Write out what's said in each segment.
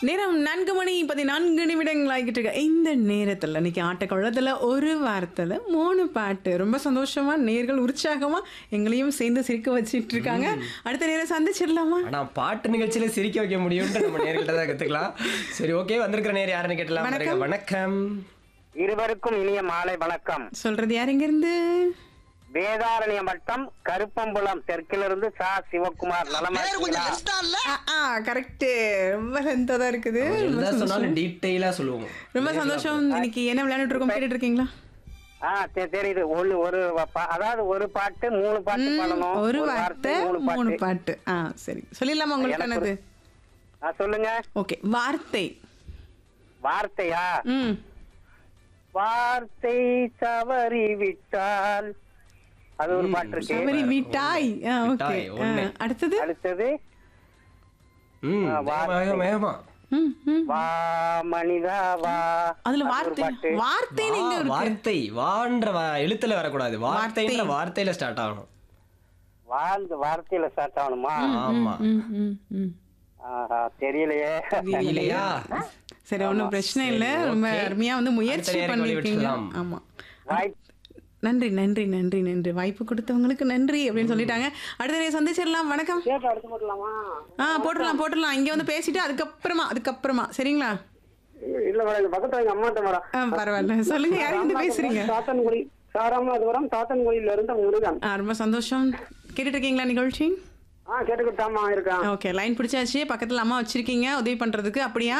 நேரம் நான்கு மணி பதினான்கு நிமிடங்கள் ஆகிட்டு இருக்கு இந்த நேரத்தில் இன்னைக்கு ஆட்டக்குளத்தில் ஒரு வாரத்தில் மூணு பாட்டு ரொம்ப சந்தோஷமா நேர்கள் உற்சாகமா எங்களையும் சேர்ந்து சிரிக்க வச்சிட்டு இருக்காங்க அடுத்த நேரம் சந்திச்சிடலாமா ஆனா பாட்டு நிகழ்ச்சியில சிரிக்க வைக்க முடியும்னு நம்ம நேர்கள்ட்ட தான் கத்துக்கலாம் சரி ஓகே வந்திருக்கிற நேர் யாருன்னு கேட்டலாம் வணக்கம். வணக்கம் இருவருக்கும் இனிய மாலை வணக்கம் சொல்றது யார் இங்க இருந்து வேதாரண்ய வட்டம் கருப்பம்புலம் தெற்கிலிருந்து சா சிவகுமார் நலமா இருக்கீங்களா? கரெக்ட் ரொம்ப லென்த்தா தான் இருக்குது ரொம்ப எதா சந்தோஷம். சொன்னாலும் டீட்டெயிலா சொல்லுவோம் ரொம்ப சந்தோஷம் இன்னைக்கு என்ன விளையாண்டுட்டு இருக்கோம் கேட்டுட்டு இருக்கீங்களா ஆ தெ- தெரியுது ஒரு ஒரு பா- அதாவது ஒரு பாட்டு மூணு பாட்டு பாடணும் ஒரு வார்த்தை மூணு மூணு பாட்டு பாட்டு ஆ சரி சொல்லிடலாமா உங்களுக்கு என்னது ஆ, சொல்லுங்க ஓகே வார்த்தை வார்த்தையா ம் வார்த்தை தவறி விட்டால் அது ஒரு பாட்டு இருக்கு சபரி மிட்டாய் ஆ ஓகே மிட்டாய், ஒண்ணு. அடுத்தது அடுத்தது ம் ஆ, வார்த்தை. வேகமா, வேகமா ம் ம் வா மனிதா வா அதுல அது ஒரு வார்த்தை பாட்டு வார்த்தை வா, நீங்க இருக்கு வார்த்தை வான்ற வா- எழுத்துல வரக்கூடாது வார்த்தைன்ற வார்த்தை. வார்த்தையில ஸ்டார்ட் ஆகணும் வாழ்ந்து வார்த்தையில ஸ்டார்ட் ஆகணுமா ஆமா ம் ம் ம் ஆஹா, தெரியலையே இல்லையா சரி ஒன்றும் பிரச்சனை இல்லை சரி, ரொம்ப okay. அருமையா வந்து முயற்சி அடுத்த நேரம் பண்ணிருக்கீங்க விட்டுடலாம். ஆமா வாய்ப்பு நன்றி நன்றி நன்றி நன்றி வாய்ப்பு கொடுத்தவங்களுக்கு நன்றி அப்படின்னு சொல்லிட்டாங்க அடுத்த நேரம் சந்திச்சிடலாம் வணக்கம் கேட்டு அடுத்து போடலாமா ஆ போட்டுடலாம் போட்டுடலாம் இங்க வந்து பேசிட்டு அதுக்கப்புறமா அதுக்கப்புறமா சரிங்களா இல்ல மேடம் இந்த பக்கத்துல எங்க அம்மாட்ட மேடம் ஆ பரவாயில்ல சொல்லுங்க யாருக்கு இருந்து பேசுறீங்க சாத்தன்குடி சாராமதுவரம் சாத்தன்குடியில இருந்து முருகன் ஆ ரொம்ப சந்தோஷம் கேட்டுட்டு இருக்கீங்களா நிகழ்ச்சி ஆ கேட்டுக்கிட்டாமா இருக்கேன் ஓகே லைன் பிடிச்சாச்சு பக்கத்துல அம்மா வச்சிருக்கீங்க உதவி பண்றதுக்கு அப்படியா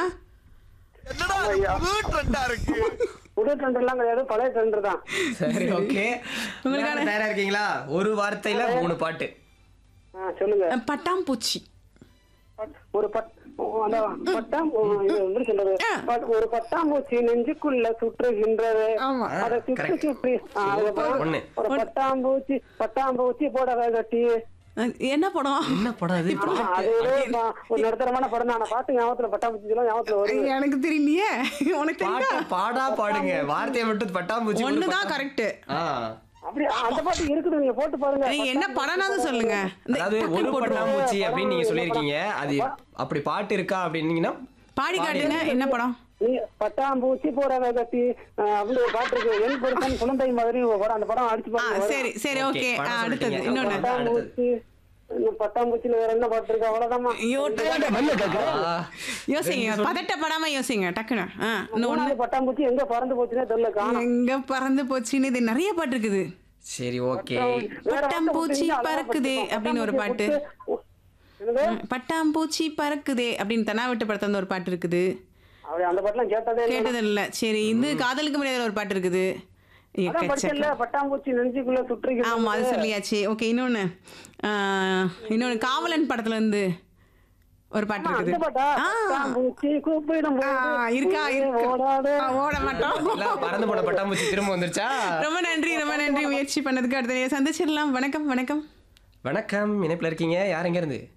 புது டெண்டர் எல்லாம் கிடையாது பழைய டெண்டர் தான் சரி ஓகே உங்களுக்கான- தயாரா இருக்கீங்களா ஒரு வார்த்தையில மூணு பாட்டு ஆ, சொல்லுங்க அஹ், பட்டாம்பூச்சி ஒரு பட் அந்த பட்டாம் இது எப்படி சொல்றது பட்- ஒரு பட்டாம்பூச்சி நெஞ்சுக்குள்ள சுற்றுகின்றது ஆமா. அதை சுற்றி correct. சுற்றி ஆ, அதுக்கப்புறம் ஒண்ணு. ஒரு பட்டாம்பூச்சி பட்டாம்பூச்சி போடவே கட்டி அஹ், என்ன படம் என்ன படம் அது ஆ, அது ஏதோ பா- ஒரு நடுத்தரமான படம் தான் ஆனா பாட்டு ஞாபகத்துல பட்டாம்பூச்சி எல்லாம் ஞாபகத்துல வருது எனக்கு தெரியலையே உனக்கு பாட்டா தெரியுதா பாடா பாடுங்க வார்த்தையை மட்டும் பட்டாம்பூச்சி மட்டும் ஒண்ணுதான் பட்டா- கரெக்ட் ஆ அப்படி அந்த பாட்டு இருக்குது நீங்க போட்டு பாருங்க நீங்க என்ன படம்னாவது சொல்லுங்க இந்த அதாவது டக்குனு ஒரு போட்டுருவோம். பட்டாம்பூச்சி அப்படின்னு நீங்க சொல்லியிருக்கீங்க அது அப்படி பாட்டு இருக்கா அப்படின்னீங்கன்னா பாடி காட்டுங்க என்ன படம் நீ பட்டாம்பூச்சி போடவே கட்டி ஆ, அப்படி ஒரு பாட்டு இருக்கு என் பொருத்தன் குழந்தை மாதிரி ஒரு படம் அந்த படம் அடிச்சு ஆ பாருங்க சரி சரி Okay, ஓகே படம் அடுத்தது சொல்லிட்டீங்க. இன்னொன்னு பட்டாம்பூச்சி இன்னும் பட்டாம்பூச்சியில வேற என்ன பாட்டு இருக்கு அவ்வளவுதாம்மா ஐயோ ஆ, யோசிங்க பதட்டப்படாம யோசிங்க டக்குனு ஆ இன்னும் ஒண்ணு மூணாவது பட்டாம்பூச்சி எங்க பறந்து போச்சுன்னே தெரியல காணும் எங்க பறந்து போச்சுன்னு இது நிறைய பாட்டு இருக்குது சரி ஓகே பட்டாம்பூச்சி பறக்குதே அப்படின்னு ஒரு பாட்டு பட்டாம்பூச்சி பறக்குதே அப்படின்னு தெனாவட்டு படத்துல ஒரு பாட்டு இருக்குது அப்படி அந்த பாட்டுலாம் கேட்டதே இல்ல. கேட்டது இல்ல சரி இது காதலுக்கு முடியாத ஒரு பாட்டு இருக்குது அதான் எக்கச்சக்கம். படிச்சல பட்டாம்பூச்சி நெஞ்சுக்குள்ள சுற்றுகிறது ஆமா அது சொல்லியாச்சு ஓகே இன்னொன்னு ஆ, இன்னொன்னு காவலன் படத்துல இருந்து ஒரு பாட்டு அந்த இருக்குது பாட்டா ஆ. பட்டாம்பூச்சி கூப்பிடும் ஆ, இருக்கா இருக்கு ஓடாது ஆ, ஓட மாட்டோம் எல்லாம் பறந்து போன பட்டாம்பூச்சி திரும்ப வந்துருச்சா ரொம்ப நன்றி ரொம்ப நன்றி முயற்சி பண்ணதுக்கு அடுத்த நேரம் சந்திச்சிடலாம் வணக்கம் வணக்கம் வணக்கம் இணைப்புல இருக்கீங்க யார் எங்க இருந்து